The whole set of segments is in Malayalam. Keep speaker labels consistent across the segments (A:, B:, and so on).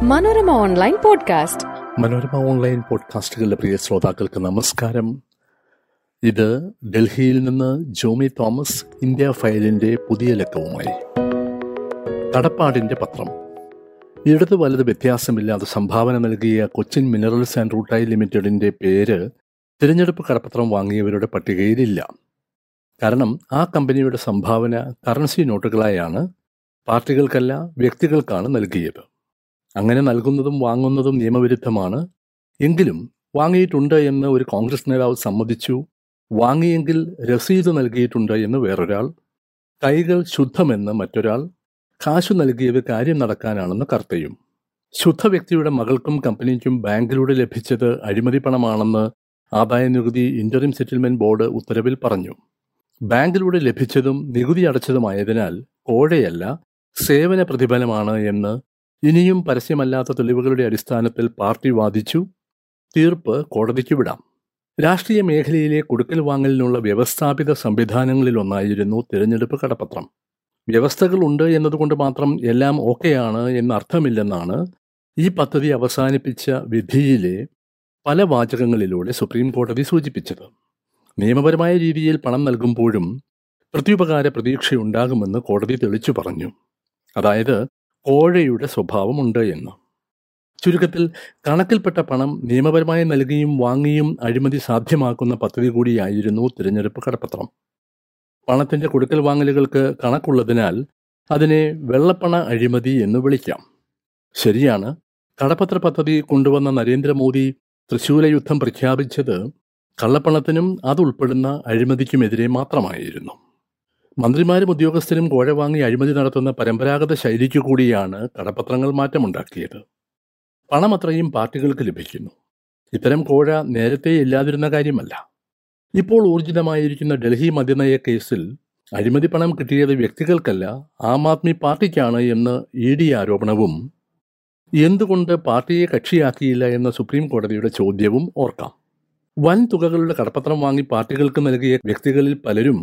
A: Manorama online podcast
B: Manorama online പോഡ്കാസ്റ്റുകളുടെ പ്രിയ ശ്രോതാക്കൾക്ക് നമസ്കാരം ഇത് ഡൽഹിയിൽ നിന്ന് ജോമി തോമസ് ഇന്ത്യ ഫയലിന്റെ പുതിയ ലക്കവുമായി കടപ്പാടിന്റെ പത്രം ഇടത് വലത് വ്യത്യാസമില്ലാതെ സംഭാവന നൽകിയ കൊച്ചിൻ മിനറൽസ് ആൻഡ് റൂട്ടായി ലിമിറ്റഡിന്റെ പേര് തിരഞ്ഞെടുപ്പ് കടപ്പത്രം വാങ്ങിയവരുടെ പട്ടികയിലില്ല കാരണം ആ കമ്പനിയുടെ സംഭാവന കറൻസി നോട്ടുകളായാണ് പാർട്ടികൾക്കല്ല വ്യക്തികൾക്കാണ് നൽകിയത് അങ്ങനെ നൽകുന്നതും വാങ്ങുന്നതും നിയമവിരുദ്ധമാണ് എങ്കിലും വാങ്ങിയിട്ടുണ്ട് എന്ന് ഒരു കോൺഗ്രസ് നേതാവ് സമ്മതിച്ചു വാങ്ങിയെങ്കിൽ രസീത് നൽകിയിട്ടുണ്ട് എന്ന് വേറൊരാൾ കൈകൾ ശുദ്ധമെന്ന് മറ്റൊരാൾ കാശു നൽകിയത് കാര്യം നടക്കാനാണെന്ന് കർത്തയും ശുദ്ധ വ്യക്തിയുടെ മകൾക്കും കമ്പനിക്കും ബാങ്കിലൂടെ ലഭിച്ചത് അഴിമതി പണമാണെന്ന് ആദായ നികുതി ഇന്ററിം സെറ്റിൽമെന്റ് ബോർഡ് ഉത്തരവിൽ പറഞ്ഞു ബാങ്കിലൂടെ ലഭിച്ചതും നികുതി അടച്ചതുമായതിനാൽ കോഴയല്ല സേവന പ്രതിഫലമാണ് എന്ന് ഇനിയും പരസ്യമല്ലാത്ത തെളിവുകളുടെ അടിസ്ഥാനത്തിൽ പാർട്ടി വാദിച്ചു തീർപ്പ് കോടതിക്ക് വിടാം രാഷ്ട്രീയ മേഖലയിലെ കൊടുക്കൽ വാങ്ങലിനുള്ള വ്യവസ്ഥാപിത സംവിധാനങ്ങളിലൊന്നായിരുന്നു തിരഞ്ഞെടുപ്പ് കടപ്പത്രം വ്യവസ്ഥകളുണ്ട് എന്നതുകൊണ്ട് മാത്രം എല്ലാം ഓക്കെയാണ് എന്നർത്ഥമില്ലെന്നാണ് ഈ പദ്ധതി അവസാനിപ്പിച്ച വിധിയിലെ പല വാചകങ്ങളിലൂടെ സുപ്രീം കോടതി സൂചിപ്പിച്ചത് നിയമപരമായ രീതിയിൽ പണം നൽകുമ്പോഴും പ്രത്യുപകാര പ്രതീക്ഷയുണ്ടാകുമെന്ന് കോടതി തെളിച്ചു പറഞ്ഞു അതായത് കോഴയുടെ സ്വഭാവമുണ്ട് എന്ന് ചുരുക്കത്തിൽ കണക്കിൽപ്പെട്ട പണം നിയമപരമായി നൽകിയും വാങ്ങിയും അഴിമതി സാധ്യമാക്കുന്ന പദ്ധതി കൂടിയായിരുന്നു തിരഞ്ഞെടുപ്പ് കടപ്പത്രം പണത്തിന്റെ കൊടുക്കൽ വാങ്ങലുകൾക്ക് കണക്കുള്ളതിനാൽ അതിനെ വെള്ളപ്പണ അഴിമതി എന്ന് വിളിക്കാം ശരിയാണ് കടപ്പത്ര പദ്ധതി കൊണ്ടുവന്ന നരേന്ദ്രമോദി തൃശൂല യുദ്ധം പ്രഖ്യാപിച്ചത് കള്ളപ്പണത്തിനും അതുൾപ്പെടുന്ന അഴിമതിക്കുമെതിരെ മാത്രമായിരുന്നു മന്ത്രിമാരും ഉദ്യോഗസ്ഥരും കോഴ വാങ്ങി അഴിമതി നടത്തുന്ന പരമ്പരാഗത ശൈലിക്കു കൂടിയാണ് കടപ്പത്രങ്ങൾ മാറ്റമുണ്ടാക്കിയത് പണം അത്രയും പാർട്ടികൾക്ക് ലഭിക്കുന്നു ഇത്തരം കോഴ നേരത്തെ ഇല്ലാതിരുന്ന കാര്യമല്ല ഇപ്പോൾ ഊർജിതമായിരിക്കുന്ന ഡൽഹി മദ്യനയ കേസിൽ അഴിമതി പണം കിട്ടിയത് വ്യക്തികൾക്കല്ല ആം ആദ്മി പാർട്ടിക്കാണ് എന്ന് ഇ ഡി ആരോപണവും എന്തുകൊണ്ട് പാർട്ടിയെ കക്ഷിയാക്കിയില്ല എന്ന സുപ്രീം കോടതിയുടെ ചോദ്യവും ഓർക്കാം വൻ തുകകളുടെ കടപ്പത്രം വാങ്ങി പാർട്ടികൾക്ക് നൽകിയ വ്യക്തികളിൽ പലരും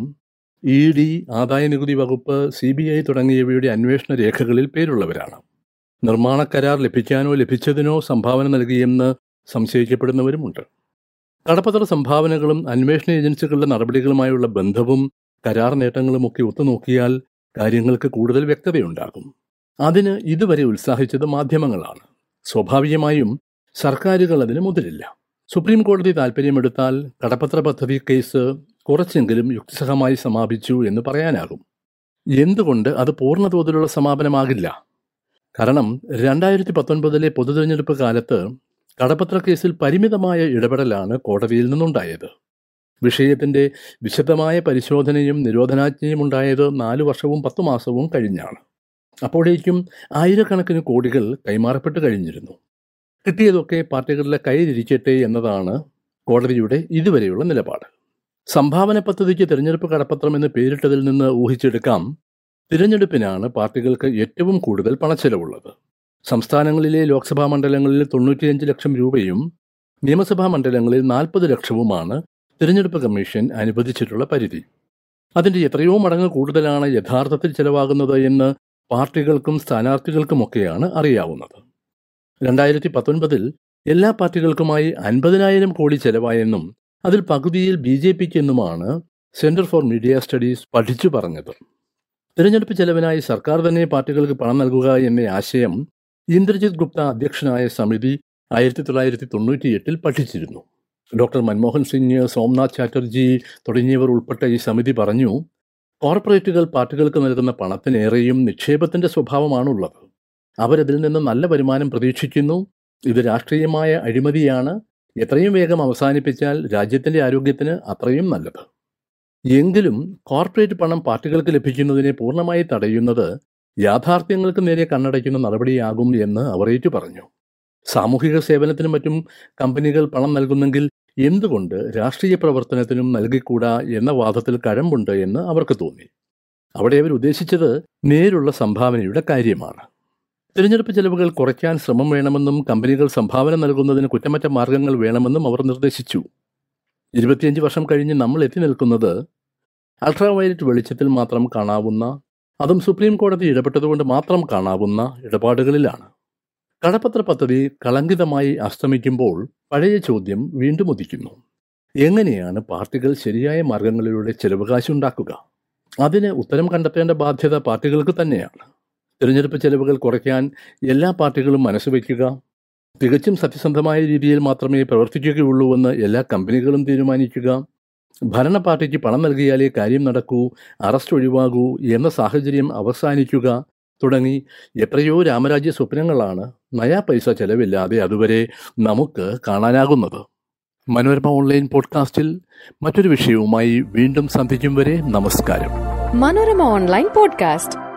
B: ഇ ഡി ആദായ നികുതി വകുപ്പ് സി ബി ഐ തുടങ്ങിയവയുടെ അന്വേഷണ രേഖകളിൽ പേരുള്ളവരാണ് നിർമ്മാണ കരാർ ലഭിക്കാനോ ലഭിച്ചതിനോ സംഭാവന നൽകിയെന്ന് സംശയിക്കപ്പെടുന്നവരുമുണ്ട് കടപ്പത്ര സംഭാവനകളും അന്വേഷണ ഏജൻസികളുടെ നടപടികളുമായുള്ള ബന്ധവും കരാർ നേട്ടങ്ങളുമൊക്കെ ഒത്തുനോക്കിയാൽ കാര്യങ്ങൾക്ക് കൂടുതൽ വ്യക്തതയുണ്ടാകും അതിന് ഇതുവരെ ഉത്സാഹിച്ചത് മാധ്യമങ്ങളാണ് സ്വാഭാവികമായും സർക്കാരുകൾ അതിന് മുതിരില്ല സുപ്രീം കോടതി താൽപ്പര്യമെടുത്താൽ കടപ്പത്ര പദ്ധതി കേസ് കുറച്ചെങ്കിലും യുക്തിസഹമായി സമാപിച്ചു എന്ന് പറയാനാകും എന്തുകൊണ്ട് അത് പൂർണ്ണതോതിലുള്ള സമാപനമാകില്ല കാരണം രണ്ടായിരത്തി പത്തൊൻപതിലെ പൊതുതെരഞ്ഞെടുപ്പ് കാലത്ത് കടപ്പത്ര കേസിൽ പരിമിതമായ ഇടപെടലാണ് കോടതിയിൽ നിന്നുണ്ടായത് വിഷയത്തിന്റെ വിശദമായ പരിശോധനയും നിരോധനാജ്ഞയും ഉണ്ടായത് നാലു വർഷവും പത്തു മാസവും കഴിഞ്ഞാണ് അപ്പോഴേക്കും ആയിരക്കണക്കിന് കോടികൾ കൈമാറപ്പെട്ട് കഴിഞ്ഞിരുന്നു കിട്ടിയതൊക്കെ പാർട്ടികളുടെ കയ്യിലിരിക്കട്ടെ എന്നതാണ് കോടതിയുടെ ഇതുവരെയുള്ള നിലപാട് സംഭാവന പദ്ധതിക്ക് തിരഞ്ഞെടുപ്പ് കടപ്പത്രം എന്ന് പേരിട്ടതിൽ നിന്ന് ഊഹിച്ചെടുക്കാം തിരഞ്ഞെടുപ്പിനാണ് പാർട്ടികൾക്ക് ഏറ്റവും കൂടുതൽ പണച്ചെലവുള്ളത് സംസ്ഥാനങ്ങളിലെ ലോക്സഭാ മണ്ഡലങ്ങളിൽ തൊണ്ണൂറ്റിയഞ്ച് ലക്ഷം രൂപയും നിയമസഭാ മണ്ഡലങ്ങളിൽ നാൽപ്പത് ലക്ഷവുമാണ് തിരഞ്ഞെടുപ്പ് കമ്മീഷൻ അനുവദിച്ചിട്ടുള്ള പരിധി അതിന്റെ എത്രയോ മടങ്ങ് കൂടുതലാണ് യഥാർത്ഥത്തിൽ ചെലവാകുന്നത് എന്ന് പാർട്ടികൾക്കും സ്ഥാനാർത്ഥികൾക്കുമൊക്കെയാണ് അറിയാവുന്നത് രണ്ടായിരത്തി പത്തൊൻപതിൽ എല്ലാ പാർട്ടികൾക്കുമായി അൻപതിനായിരം കോടി ചെലവായെന്നും അതിൽ പകുതിയിൽ ബി ജെ പിക്ക് എന്നുമാണ് സെന്റർ ഫോർ മീഡിയ സ്റ്റഡീസ് പഠിച്ചു പറഞ്ഞത് തിരഞ്ഞെടുപ്പ് ചെലവിനായി സർക്കാർ തന്നെ പാർട്ടികൾക്ക് പണം നൽകുക എന്ന ആശയം ഇന്ദ്രജിത് ഗുപ്ത അധ്യക്ഷനായ സമിതി ആയിരത്തി തൊള്ളായിരത്തി തൊണ്ണൂറ്റിയെട്ടിൽ പഠിച്ചിരുന്നു ഡോക്ടർ മൻമോഹൻ സിംഗ് സോംനാഥ് ചാറ്റർജി തുടങ്ങിയവർ ഉൾപ്പെട്ട ഈ സമിതി പറഞ്ഞു കോർപ്പറേറ്റുകൾ പാർട്ടികൾക്ക് നൽകുന്ന പണത്തിനേറെയും നിക്ഷേപത്തിന്റെ സ്വഭാവമാണുള്ളത് അവരതിൽ നിന്ന് നല്ല വരുമാനം പ്രതീക്ഷിക്കുന്നു ഇത് രാഷ്ട്രീയമായ അഴിമതിയാണ് എത്രയും വേഗം അവസാനിപ്പിച്ചാൽ രാജ്യത്തിന്റെ ആരോഗ്യത്തിന് അത്രയും നല്ലത് എങ്കിലും കോർപ്പറേറ്റ് പണം പാർട്ടികൾക്ക് ലഭിക്കുന്നതിനെ പൂർണ്ണമായി തടയുന്നത് യാഥാർത്ഥ്യങ്ങൾക്ക് നേരെ കണ്ണടയ്ക്കുന്ന നടപടിയാകും എന്ന് അവർ ഏറ്റു പറഞ്ഞു സാമൂഹിക സേവനത്തിനും മറ്റും കമ്പനികൾ പണം നൽകുന്നെങ്കിൽ എന്തുകൊണ്ട് രാഷ്ട്രീയ പ്രവർത്തനത്തിനും നൽകിക്കൂടാ എന്ന വാദത്തിൽ കഴമ്പുണ്ട് എന്ന് അവർക്ക് തോന്നി അവിടെ അവർ ഉദ്ദേശിച്ചത് നേരുള്ള സംഭാവനയുടെ കാര്യമാണ് തിരഞ്ഞെടുപ്പ് ചെലവുകൾ കുറയ്ക്കാൻ ശ്രമം വേണമെന്നും കമ്പനികൾ സംഭാവന നൽകുന്നതിന് കുറ്റമറ്റ മാർഗങ്ങൾ വേണമെന്നും അവർ നിർദ്ദേശിച്ചു ഇരുപത്തിയഞ്ച് വർഷം കഴിഞ്ഞ് നമ്മൾ എത്തി നിൽക്കുന്നത് അൾട്രാവയലറ്റ് വെളിച്ചത്തിൽ മാത്രം കാണാവുന്ന അതും സുപ്രീം കോടതി ഇടപെട്ടതുകൊണ്ട് മാത്രം കാണാവുന്ന ഇടപാടുകളിലാണ് കടപ്പത്ര പദ്ധതി കളങ്കിതമായി അസ്തമിക്കുമ്പോൾ പഴയ ചോദ്യം വീണ്ടും ഉദിക്കുന്നു എങ്ങനെയാണ് പാർട്ടികൾ ശരിയായ മാർഗങ്ങളിലൂടെ ചെലവ് കാശുണ്ടാക്കുക അതിന് ഉത്തരം കണ്ടെത്തേണ്ട ബാധ്യത പാർട്ടികൾക്ക് തന്നെയാണ് തിരഞ്ഞെടുപ്പ് ചെലവുകൾ കുറയ്ക്കാൻ എല്ലാ പാർട്ടികളും മനസ്സുവെക്കുക തികച്ചും സത്യസന്ധമായ രീതിയിൽ മാത്രമേ പ്രവർത്തിക്കുകയുള്ളൂവെന്ന് എല്ലാ കമ്പനികളും തീരുമാനിക്കുക ഭരണ പാർട്ടിക്ക് പണം നൽകിയാലേ കാര്യം നടക്കൂ അറസ്റ്റ് ഒഴിവാകൂ എന്ന സാഹചര്യം അവസാനിക്കുക തുടങ്ങി എത്രയോ രാമരാജ്യ സ്വപ്നങ്ങളാണ് നയാ പൈസ ചെലവില്ലാതെ അതുവരെ നമുക്ക് കാണാനാകുന്നത് മനോരമ ഓൺലൈൻ പോഡ്കാസ്റ്റിൽ മറ്റൊരു വിഷയവുമായി വീണ്ടും സന്ധിക്കും വരെ നമസ്കാരം
A: മനോരമ ഓൺലൈൻ പോഡ്കാസ്റ്റ്